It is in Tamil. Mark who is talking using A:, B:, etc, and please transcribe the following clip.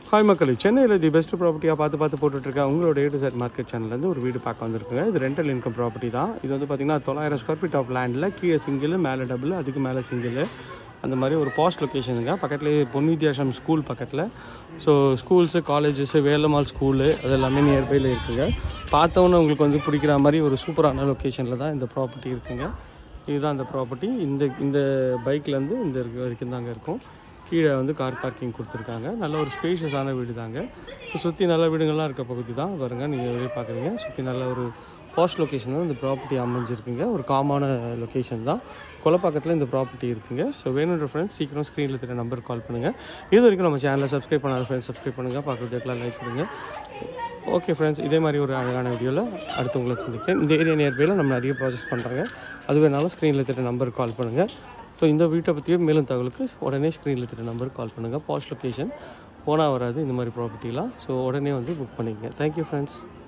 A: ஹாய் மக்களே சென்னையில் தி பெஸ்ட் ப்ராப்பர்ட்டியாக பார்த்து பார்த்து போட்டுட்ருக்க உங்களோட ஏ டு செட் மார்க்கெட் சேனல்லேருந்து ஒரு வீடு பார்க்க வந்திருக்குங்க இது ரெண்டல் இன்கம் ப்ராப்பர்ட்டி தான் இது வந்து பார்த்தீங்கன்னா தொள்ளாயிரம் ஸ்கொயர் ஃபீட் ஆஃப் லேண்டில் கீழே சிங்கிள் மேலே டபுள் அதுக்கு மேலே சிங்கிள் அந்த மாதிரி ஒரு பாஸ்ட் லொக்கேஷனுங்க பக்கத்துலேயே பொன் வித்யாசம் ஸ்கூல் பக்கத்தில் so schools colleges Velammal school அது எல்லாமே நியர்பையில் இருக்குங்க பார்த்தவொன்னே உங்களுக்கு வந்து பிடிக்கிற மாதிரி ஒரு சூப்பரான லொக்கேஷனில் தான் இந்த ப்ராப்பர்ட்டி இருக்குங்க இதுதான் அந்த ப்ராப்பர்ட்டி இந்த இந்த பைக்லேருந்து இந்த இருக்க வரைக்கும் தாங்க இருக்கும் கீழே வந்து கார் பார்க்கிங் கொடுத்துருக்காங்க நல்ல ஒரு ஸ்பேஷியஸான வீடு தாங்க சுற்றி நல்ல வீடுங்கள்லாம் இருக்க பகுதி தான் பாருங்க நீங்கள் வெளியே பார்க்குறீங்க சுற்றி நல்ல ஒரு பாஸ்ட் லொக்கேஷன் தான் இந்த ப்ராப்பர்ட்டி அமைஞ்சிருக்குங்க ஒரு காமான லொக்கேஷன் தான் கொலப்பாக்கத்தில் இந்த ப்ராப்பர்ட்டி இருக்குங்க ஸோ வேணுன்ற ஃப்ரெண்ட்ஸ் சீக்கிரம் ஸ்க்ரீனில் தெரிய நம்பர் கால் பண்ணுங்கள் இது வரைக்கும் நம்ம சேனலை சப்ஸ்கிரைப் பண்ணாத ஃப்ரெண்ட்ஸ் சப்ஸ்கிரைப் பண்ணுங்கள் பார்க்குறதுக்கெல்லாம் லைக் பண்ணுங்க ஓகே ஃப்ரெண்ட்ஸ் இதே மாதிரி ஒரு அழகான வீடியோவில் அடுத்து உங்களை சந்திக்கிறேன் இந்த ஏரியா நியர்பையில் நம்ம நிறைய ப்ராஜெக்ட் பண்ணுறாங்க அது வேணாலும் ஸ்க்ரீனில் தெரிய நம்பர் கால் பண்ணுங்கள் ஸோ இந்த வீட்டை பற்றியும் மேலும் தகவலுக்கு உடனே ஸ்க்ரீனில் தெரிய நம்பருக்கு கால் பண்ணுங்கள் பாஸ்ட் லொக்கேஷன் போனால் வராது இந்த மாதிரி ப்ராப்பர்ட்டிலாம் ஸோ உடனே வந்து புக் பண்ணிக்கங்க தேங்க்யூ ஃப்ரெண்ட்ஸ்